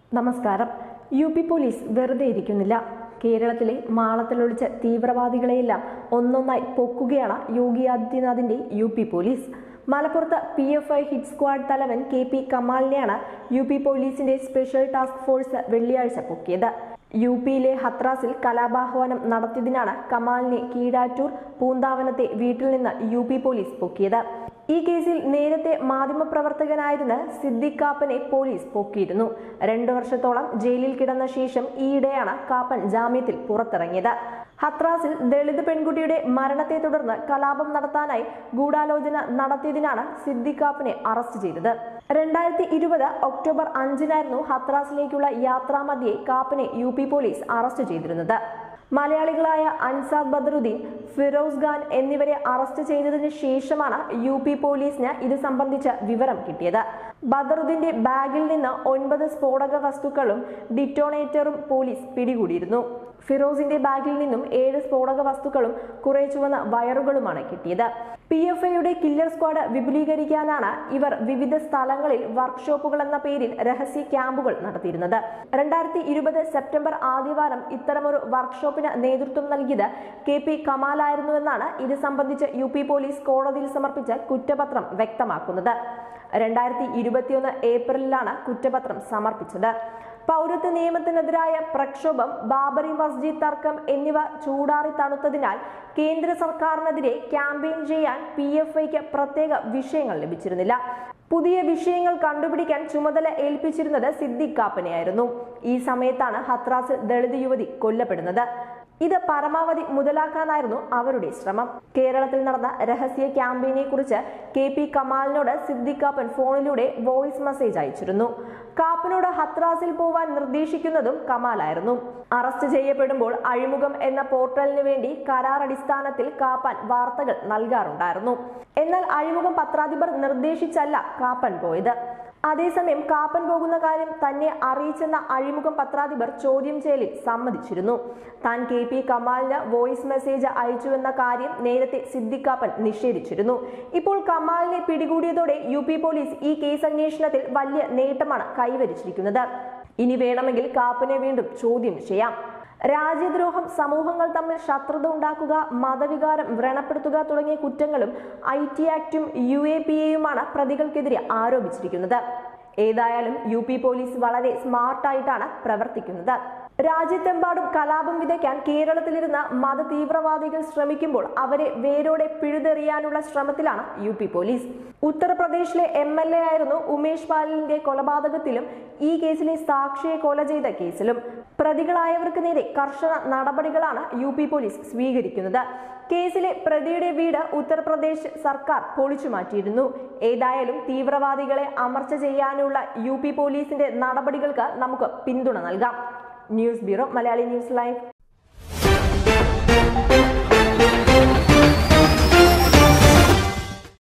നമസ്കാരം U P police വെറുതെ ഇരിക്കുന്നില്ല കേരളത്തിലെ മാളത്തിലൊളിച്ച തീവ്രവാദികളെയെല്ലാം ഒന്നൊന്നായി പൊക്കുകയാണ് യോഗി ആദിത്യനാഥിന്റെ യു പി പോലീസ് മലപ്പുറത്ത് P F I hit squad തലവൻ കെ പി കമാലിനെയാണ് യു പി പോലീസിന്റെ സ്പെഷ്യൽ ടാസ്ക് ഫോഴ്സ് വെള്ളിയാഴ്ച പൊക്കിയത് യു പിയിലെ ഹത്രാസിൽ കലാപാഹ്വാനം നടത്തിയതിനാണ് കമാലിനെ കീഴാറ്റൂർ പൂന്താവനത്തെ വീട്ടിൽ നിന്ന് യു പി പോലീസ് പൊക്കിയത് ഈ കേസിൽ നേരത്തെ മാധ്യമപ്രവർത്തകനായിരുന്ന സിദ്ദിഖ് കാപ്പനെ പോലീസ് പൊക്കിയിരുന്നു രണ്ടു വർഷത്തോളം ജയിലിൽ കിടന്ന ശേഷം ഈയിടെയാണ് കാപ്പൻ ജാമ്യത്തിൽ പുറത്തിറങ്ങിയത് ഹത്രാസിൽ ദളിത് പെൺകുട്ടിയുടെ മരണത്തെ തുടർന്ന് കലാപം നടത്താനായി ഗൂഢാലോചന നടത്തിയതിനാണ് സിദ്ദിഖ് കാപ്പനെ അറസ്റ്റ് ചെയ്തത് രണ്ടായിരത്തി ഇരുപത് ഒക്ടോബർ അഞ്ചിനായിരുന്നു ഹത്രാസിലേക്കുള്ള യാത്രാമധ്യേ കാപ്പനെ യു പി പോലീസ് അറസ്റ്റ് ചെയ്തിരുന്നത് മലയാളികളായ അൻസാദ് ബദറുദ്ദീൻ ഫിറോസ് ഖാൻ എന്നിവരെ അറസ്റ്റ് ചെയ്തതിനു ശേഷമാണ് യു പി പോലീസിന് ഇത് സംബന്ധിച്ച വിവരം കിട്ടിയത് ബദറുദ്ദീന്റെ ബാഗിൽ നിന്ന് ഒൻപത് സ്ഫോടക വസ്തുക്കളും ഡിറ്റോണേറ്ററും പോലീസ് പിടികൂടിയിരുന്നു ഫിറോസിന്റെ ബാഗിൽ നിന്നും ഏഴ് സ്ഫോടക വസ്തുക്കളും കുറെ ചുവന്ന വയറുകളുമാണ് കിട്ടിയത് പി എഫ് ഐയുടെ കില്ലർ സ്ക്വാഡ് വിപുലീകരിക്കാനാണ് ഇവർ വിവിധ സ്ഥലങ്ങളിൽ വർക്ക്ഷോപ്പുകൾ എന്ന പേരിൽ രഹസ്യ ക്യാമ്പുകൾ നടത്തിയിരുന്നത് രണ്ടായിരത്തി ഇരുപത് സെപ്റ്റംബർ ആദ്യവാരം ഇത്തരമൊരു വർക്ക്ഷോപ്പിന് നേതൃത്വം നൽകിയത് കെ പി കമാലായിരുന്നുവെന്നാണ് ഇത് സംബന്ധിച്ച് യു പി പോലീസ് കോടതിയിൽ സമർപ്പിച്ച കുറ്റപത്രം വ്യക്തമാക്കുന്നത് രണ്ടായിരത്തി ഇരുപത്തിയൊന്ന് ഏപ്രിലിലാണ് കുറ്റപത്രം സമർപ്പിച്ചത് പൗരത്വ നിയമത്തിനെതിരായ പ്രക്ഷോഭം ബാബറി മസ്ജിദ് തർക്കം എന്നിവ ചൂടാറി തണുത്തതിനാൽ കേന്ദ്ര സർക്കാരിനെതിരെ ക്യാമ്പയിൻ ചെയ്യാൻ പി എഫ് ഐക്ക് പ്രത്യേക വിഷയങ്ങൾ ലഭിച്ചിരുന്നില്ല പുതിയ വിഷയങ്ങൾ കണ്ടുപിടിക്കാൻ ചുമതല ഏൽപ്പിച്ചിരുന്നത് സിദ്ദിഖ് കാപ്പനെയായിരുന്നു ഈ സമയത്താണ് ഹത്രാസിൽ ദളിത് യുവതി കൊല്ലപ്പെടുന്നത് ഇത് പരമാവധി മുതലാക്കാനായിരുന്നു അവരുടെ ശ്രമം കേരളത്തിൽ നടന്ന രഹസ്യ ക്യാമ്പയിനെ കുറിച്ച് കെ പി കമാലിനോട് സിദ്ദിഖ് കാപ്പൻ ഫോണിലൂടെ വോയിസ് മെസ്സേജ് അയച്ചിരുന്നു കാപ്പനോട് ഹത്രാസിൽ പോവാൻ നിർദ്ദേശിക്കുന്നതും കമാലായിരുന്നു അറസ്റ്റ് ചെയ്യപ്പെടുമ്പോൾ അഴിമുഖം എന്ന പോർട്ടലിന് വേണ്ടി കരാർ അടിസ്ഥാനത്തിൽ കാപ്പൻ വാർത്തകൾ നൽകാറുണ്ടായിരുന്നു എന്നാൽ അഴിമുഖം പത്രാധിപർ നിർദ്ദേശിച്ചല്ല കാപ്പൻ പോയത് അതേസമയം കാപ്പൻ പോകുന്ന കാര്യം തന്നെ അറിയിച്ചെന്ന അഴിമുഖം പത്രാധിപർ ചോദ്യം ചെയ്യലിൽ സമ്മതിച്ചിരുന്നു താൻ കെ പി കമാലിന് വോയിസ് മെസ്സേജ് അയച്ചുവെന്ന കാര്യം നേരത്തെ സിദ്ദിഖ് കാപ്പൻ നിഷേധിച്ചിരുന്നു ഇപ്പോൾ കമാലിനെ പിടികൂടിയതോടെ യു പി പോലീസ് ഈ കേസ് അന്വേഷണത്തിൽ വലിയ നേട്ടമാണ് കൈവരിച്ചിരിക്കുന്നത് ഇനി വേണമെങ്കിൽ കാപ്പനെ വീണ്ടും ചോദ്യം ചെയ്യാം രാജ്യദ്രോഹം സമൂഹങ്ങൾ തമ്മിൽ ശത്രുത ഉണ്ടാക്കുക മതവികാരം വ്രണപ്പെടുത്തുക തുടങ്ങിയ കുറ്റങ്ങളും ഐ ടി ആക്ടും യു എ പി എയുമാണ് പ്രതികൾക്കെതിരെ ആരോപിച്ചിരിക്കുന്നത് ഏതായാലും യു പി പോലീസ് വളരെ സ്മാർട്ടായിട്ടാണ് പ്രവർത്തിക്കുന്നത് രാജ്യത്തെമ്പാടും കലാപം വിതയ്ക്കാൻ കേരളത്തിലിരുന്ന് മത തീവ്രവാദികൾ ശ്രമിക്കുമ്പോൾ അവരെ വേരോടെ പിഴുതെറിയാനുള്ള ശ്രമത്തിലാണ് യു പി പോലീസ് ഉത്തർപ്രദേശിലെ എം എൽ എ ആയിരുന്നു ഉമേഷ് പാലിന്റെ കൊലപാതകത്തിലും ഈ കേസിലെ സാക്ഷിയെ കൊല ചെയ്ത കേസിലും പ്രതികളായവർക്ക് നേരെ കർശന നടപടികളാണ് യു പി പോലീസ് സ്വീകരിക്കുന്നത് കേസിലെ പ്രതിയുടെ വീട് ഉത്തർപ്രദേശ് സർക്കാർ പൊളിച്ചു മാറ്റിയിരുന്നു ഏതായാലും തീവ്രവാദികളെ അമർച്ച ചെയ്യാനുള്ള യു പി പോലീസിന്റെ നടപടികൾക്ക് നമുക്ക് പിന്തുണ നൽകാം news bureau Malayali news live